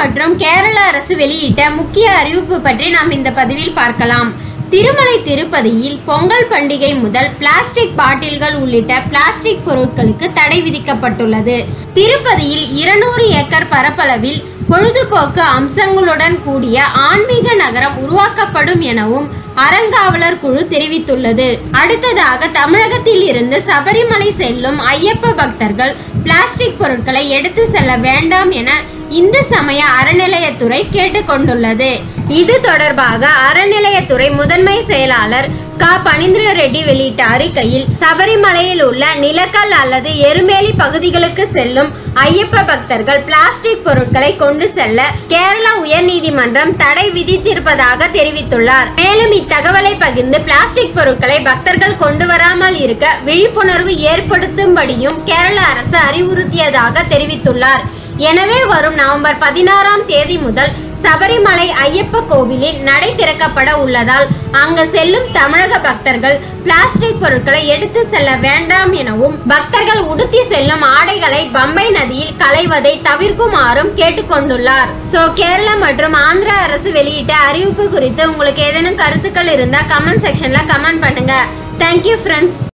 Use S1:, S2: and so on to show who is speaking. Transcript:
S1: மற்றும் கேரள அரசு வெளியிட்ட முக்கிய அறிவிப்பு பற்றி நாம் இந்த பதிவில் பார்க்கலாம் திருமலை திருப்பதியில் பொங்கல் பண்டிகை முதல் பிளாஸ்டிக் பாட்டில்கள் உள்ளிட்ட பிளாஸ்டிக் பொருட்களுக்கு தடை விதிக்கப்பட்டுள்ளது திருப்பதியில் இருநூறு ஏக்கர் பரப்பளவில் பொழுதுபோக்கு அம்சங்களுடன் கூடிய ஆன்மீக நகரம் உருவாக்கப்படும் எனவும் அறங்காவலர் குழு தெரிவித்துள்ளது அடுத்ததாக தமிழகத்தில் இருந்து சபரிமலை செல்லும் ஐயப்ப பக்தர்கள் பிளாஸ்டிக் பொருட்களை எடுத்து செல்ல வேண்டாம் என இந்து சமய அறநிலையத்துறை கேட்டுக்கொண்டுள்ளது இது தொடர்பாக அறநிலையத்துறை முதன்மை செயலாளர் க பனீந்திர ரெட்டி வெளியிட்ட அறிக்கையில் சபரிமலையில் உள்ள நிலக்கல் அல்லது எருமேலி பகுதிகளுக்கு செல்லும் ஐயப்ப பக்தர்கள் பிளாஸ்டிக் பொருட்களை கொண்டு செல்ல கேரள உயர்நீதிமன்றம் தடை விதித்திருப்பதாக தெரிவித்துள்ளார் மேலும் இத்தகவலை பகிர்ந்து பிளாஸ்டிக் பொருட்களை பக்தர்கள் கொண்டு வராமல் இருக்க விழிப்புணர்வு ஏற்படுத்தும்படியும் கேரள அரசு அறிவுறுத்தியதாக தெரிவித்துள்ளார் எனவே வரும் நவம்பர் பதினாறாம் தேதி முதல் சபரிமலை ஐயப்ப கோவிலில் நடை திறக்கப்பட உள்ளதால் அங்கு செல்லும் தமிழக பக்தர்கள் பிளாஸ்டிக் பொருட்களை எடுத்து செல்ல வேண்டாம் எனவும் பக்தர்கள் உடுத்தி செல்லும் ஆடைகளை பம்பை நதியில் களைவதை தவிர்க்குமாறும் கேட்டுக்கொண்டுள்ளார் சோ கேரளா மற்றும் ஆந்திரா அரசு வெளியிட்ட அறிவிப்பு குறித்து உங்களுக்கு ஏதேனும் கருத்துக்கள் இருந்தா கமெண்ட் செக்ஷன்ல கமெண்ட் பண்ணுங்க தேங்க்யூ ஃப்ரெண்ட்ஸ்